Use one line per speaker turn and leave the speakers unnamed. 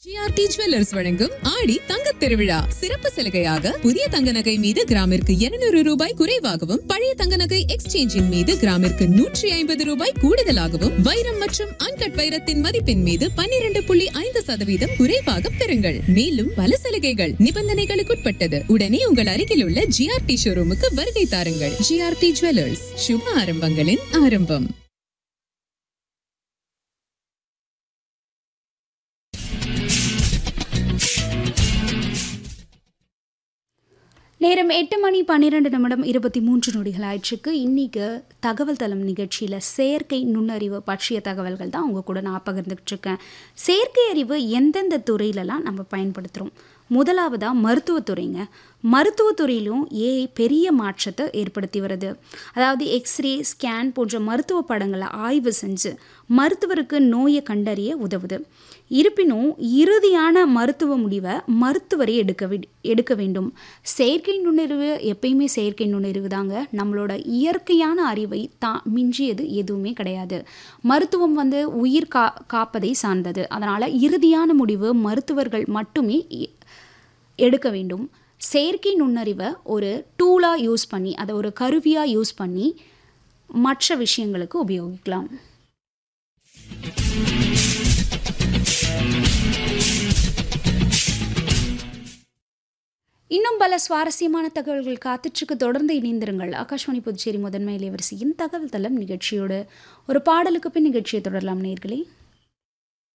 GRT jewellers வழங்கும் ஆடி தங்கத் திருவிழா சிறப்பு சலுகையாக புதிய தங்க நகை மீது கிராமிற்கு 200 ரூபாய் குறைவாகவும் பழைய தங்க நகை எக்ஸ்சேஞ்சின் மீது கிராமிற்கு நூற்றி ஐம்பது ரூபாய் கூடுதலாகவும் வைரம் மற்றும் அன்கட் வைரத்தின் மதிப்பின் மீது 12.5% புள்ளி ஐந்து சதவீதம் குறைவாக பெறுங்கள் மேலும் பல சலுகைகள் நிபந்தனைகளுக்குட்பட்டது உடனே உங்கள் அருகில் உள்ள ஜிஆர்டி ஷோரூமுக்கு வருகை தாருங்கள் ஜிஆர்டி ஜுவல்லர்ஸ் சுப ஆரம்பங்களின் ஆரம்பம்
நேரம் எட்டு மணி பன்னிரெண்டு நிமிடம் இருபத்தி மூன்று நொடிகள் ஆயிடுச்சுக்கு இன்றைக்கி தகவல் தளம் நிகழ்ச்சியில் செயற்கை நுண்ணறிவு பற்றிய தகவல்கள் தான் உங்கள் கூட நான் பகிர்ந்துக்கிட்டு இருக்கேன் செயற்கை அறிவு எந்தெந்த துறையிலலாம் நம்ம பயன்படுத்துகிறோம் முதலாவதாக மருத்துவத்துறைங்க மருத்துவத்துறையிலும் ஏஐ பெரிய மாற்றத்தை ஏற்படுத்தி வருது அதாவது எக்ஸ்ரே ஸ்கேன் போன்ற மருத்துவ படங்களை ஆய்வு செஞ்சு மருத்துவருக்கு நோயை கண்டறிய உதவுது இருப்பினும் இறுதியான மருத்துவ முடிவை மருத்துவரே எடுக்க வி எடுக்க வேண்டும் செயற்கை நுண்ணறிவு எப்பயுமே செயற்கை நுண்ணறிவு தாங்க நம்மளோட இயற்கையான அறிவை தா மிஞ்சியது எதுவுமே கிடையாது மருத்துவம் வந்து உயிர் கா காப்பதை சார்ந்தது அதனால் இறுதியான முடிவு மருத்துவர்கள் மட்டுமே எ- எடுக்க வேண்டும் செயற்கை நுண்ணறிவை ஒரு டூலாக யூஸ் பண்ணி அதை ஒரு கருவியாக யூஸ் பண்ணி மற்ற விஷயங்களுக்கு உபயோகிக்கலாம் இன்னும் பல சுவாரஸ்யமான தகவல்கள் காத்துச்சுக்கு தொடர்ந்து இணைந்திருங்கள் ஆகாஷ்வாணி புதுச்சேரி முதன்மை இளையவரிசையின் தகவல் தளம் நிகழ்ச்சியோடு ஒரு பாடலுக்கு பின் நிகழ்ச்சியை தொடரலாம் நேர்களே